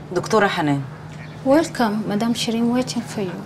دكتورة حنان Welcome, Madam Shireen, waiting for you.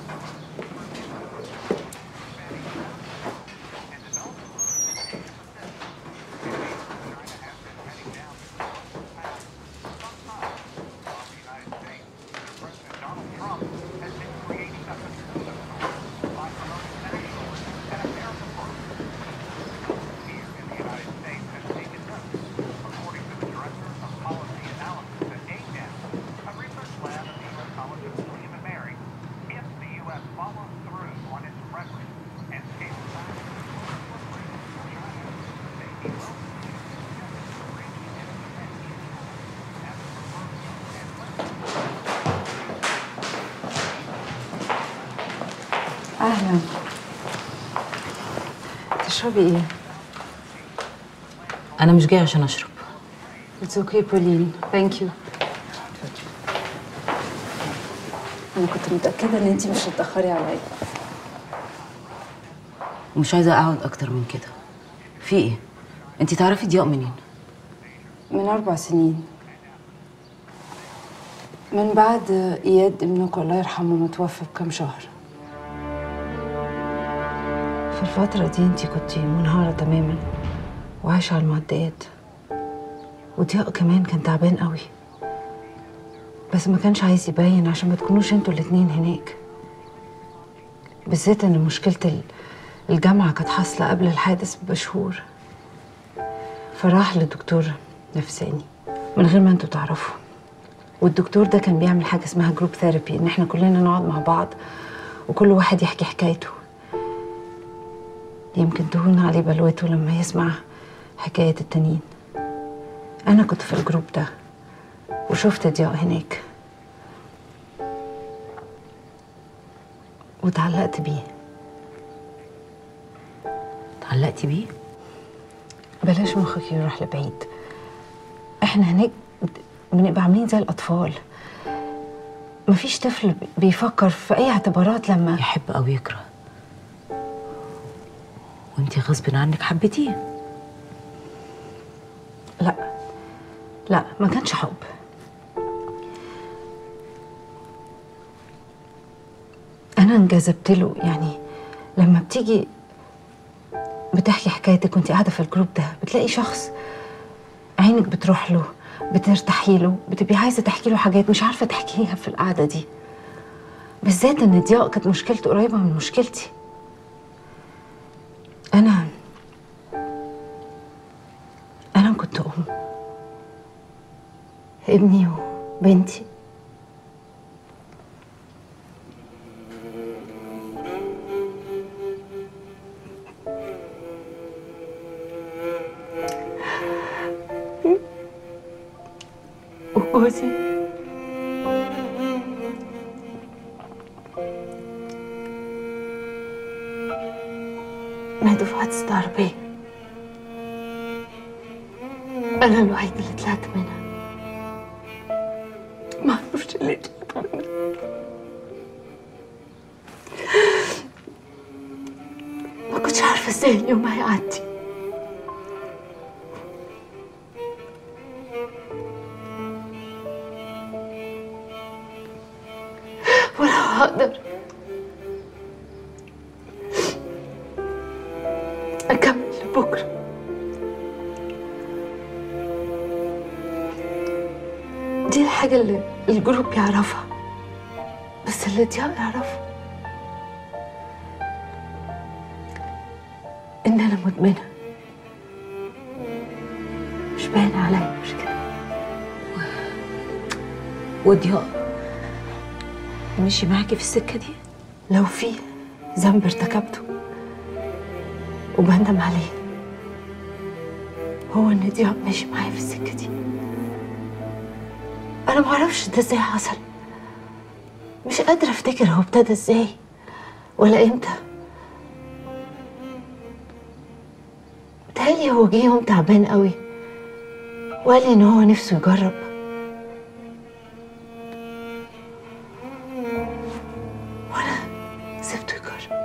اهلا تشربي ايه؟ أنا مش جاية عشان أشرب اتس اوكي بولين ثانك يو انا كنت متاكده ان انت مش هتاخري عليا ومش عايزة أقعد أكتر من كده في إيه؟ أنت تعرفي ضياء منين؟ من اربع سنين من بعد اياد ابنك الله يرحمه متوفى بكام شهر في الفترة دي انت كنت منهارة تماما وعايشة على المعديات وضياء كمان كان تعبان قوي بس ما كانش عايز يبين عشان ما تكونوش انتوا الاتنين هناك بالذات ان مشكلة ال- الجامعة كانت حاصلة قبل الحادث بشهور فراح لدكتور نفساني من غير ما انتوا تعرفوا والدكتور ده كان بيعمل حاجة اسمها جروب ثيرابي ان احنا كلنا نقعد مع بعض وكل واحد يحكي حكايته يمكن تهون عليه بلوته لما يسمع حكاية التانيين أنا كنت في الجروب ده وشفت ضياء هناك وتعلقت بيه اتعلقتي بيه؟ بلاش مخك يروح لبعيد احنا هناك بنبقى عاملين زي الأطفال مفيش طفل بيفكر في أي اعتبارات لما يحب أو يكره وأنت غصب عنك حبيتيه لا لا ما كانش حب انا انجذبت له يعني لما بتيجي بتحكي حكايتك وانت قاعده في الجروب ده بتلاقي شخص عينك بتروح له بترتاحي له بتبقي عايزه تحكي له حاجات مش عارفه تحكيها في القعده دي بالذات ان ضياء كانت مشكلته قريبه من مشكلتي انا انا كنت ام ابني وبنتي وجوزي ماتوا في حادثة عربية أنا الوحيدة اللي طلعت منها ما أعرفش اللي طلعت منها ما كنتش عارفة ازاي اليوم هيعدي ولو هقدر أكمل لبكرة دي الحاجة اللي الجروب يعرفها بس اللي ضياء يعرفه إن أنا مدمنة مش باين عليا مش كده وضياء مشي معاكي في السكة دي؟ لو في ذنب ارتكبته وبندم عليه هو ان ضياء ماشي معايا في السكه دي انا معرفش ده ازاي حصل مش قادره افتكر هو ابتدى ازاي ولا امتى بتهيألي هو جه يوم تعبان قوي وقال لي ان هو نفسه يجرب وانا سبته يجرب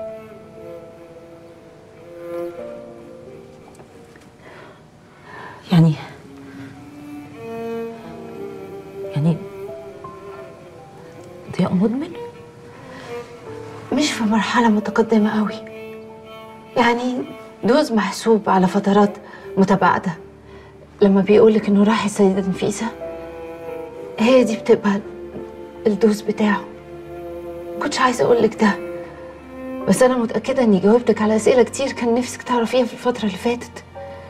يعني يعني ضياء مدمن مش في مرحلة متقدمة قوي يعني دوز محسوب على فترات متباعدة لما بيقولك انه راح السيدة نفيسة هي دي بتبقى الدوز بتاعه كنتش عايزة اقولك ده بس انا متأكدة اني جاوبتك على اسئلة كتير كان نفسك تعرفيها في الفترة اللي فاتت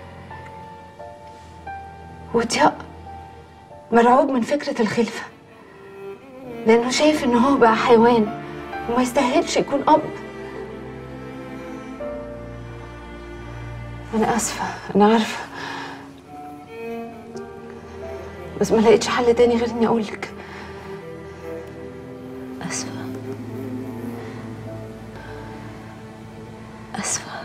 وضياء مرعوب من فكرة الخلفة لأنه شايف إن هو بقى حيوان وما يستاهلش يكون أب أنا آسفة أنا عارفة بس ما لقيتش حل تاني غير إني أقولك اسفه اسفه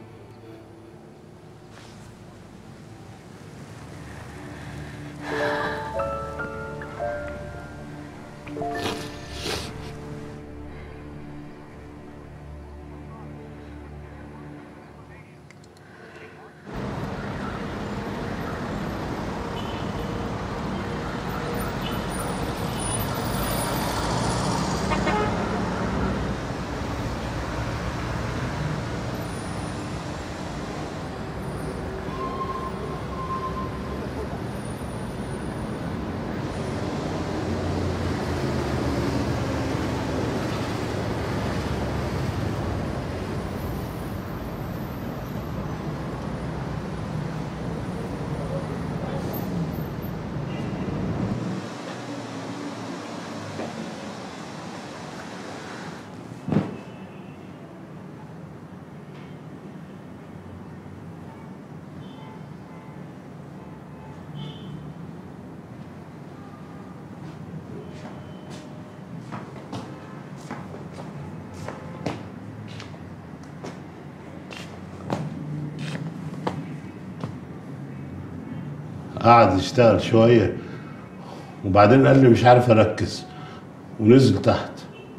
قعد يشتغل شوية وبعدين قال لي مش عارف أركز ونزل تحت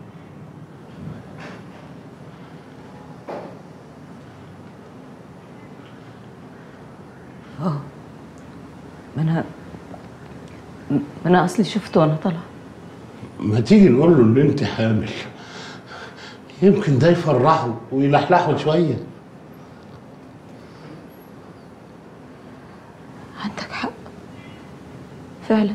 ما انا ما انا اصلي شفته وانا طالعه ما تيجي نقول له إن أنت حامل يمكن ده يفرحه ويلحلحه شوية عندك حق فعلا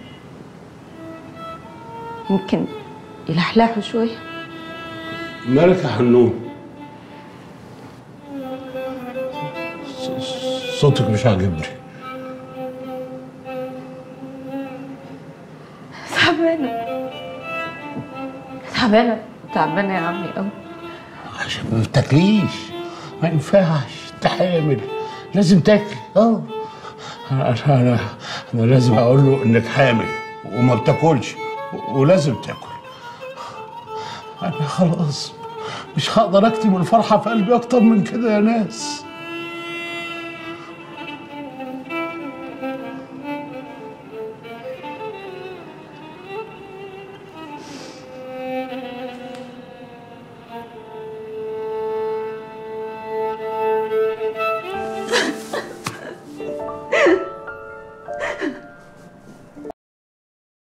يمكن يلحلحوا شوية مالك يا حنون ص- صوتك مش عاجبني تعبانة تعبانة تعبانة يا عمي أوي عشان ما بتاكليش ما ينفعش انت حامل لازم تاكلي اه انا انا انا لازم اقول له انك حامل وما بتاكلش و- ولازم تاكل انا خلاص مش هقدر اكتم الفرحه في قلبي اكتر من كده يا ناس